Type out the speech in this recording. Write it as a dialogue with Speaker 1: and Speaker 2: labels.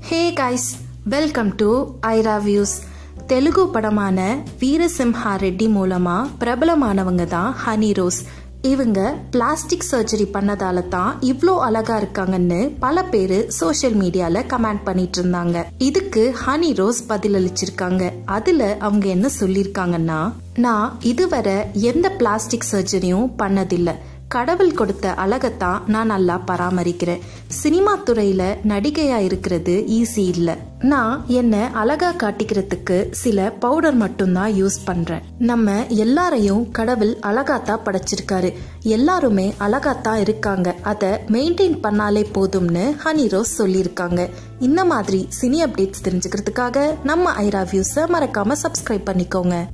Speaker 1: hey guys welcome to Aira views Telugu படமான வீரசிம்ஹா ரெட்டி மூலமா பிரபலமானவங்க தான் ஹனி ரோஸ் இவங்க பிளாஸ்டிக் சர்ஜரி பண்ணதால தான் இவ்வளோ அழகா இருக்காங்கன்னு பல பேர் சோஷியல் மீடியால கமெண்ட் பண்ணிட்டு இருந்தாங்க இதுக்கு ஹனி ரோஸ் பதிலளிச்சிருக்காங்க அதுல அவங்க என்ன சொல்லியிருக்காங்கன்னா நான் இதுவரை எந்த பிளாஸ்டிக் சர்ஜரியும் பண்ணதில்லை கடவுள் கொடுத்த அழகத்தான் நான் நல்லா பராமரிக்கிறேன் சினிமா துறையில நடிகையா இருக்கிறது ஈஸி இல்ல நான் என்ன அழகா காட்டிக்கிறதுக்கு சில பவுடர் மட்டும்தான் யூஸ் பண்றேன் நம்ம எல்லாரையும் கடவுள் அழகாத்தான் படைச்சிருக்காரு எல்லாருமே அழகாத்தான் இருக்காங்க அதை மெயின்டைன் பண்ணாலே போதும்னு ஹனி ரோஸ் சொல்லியிருக்காங்க இந்த மாதிரி சினி அப்டேட்ஸ் தெரிஞ்சுக்கிறதுக்காக நம்ம ஐரா வியூஸை மறக்காம சப்ஸ்கிரைப் பண்ணிக்கோங்க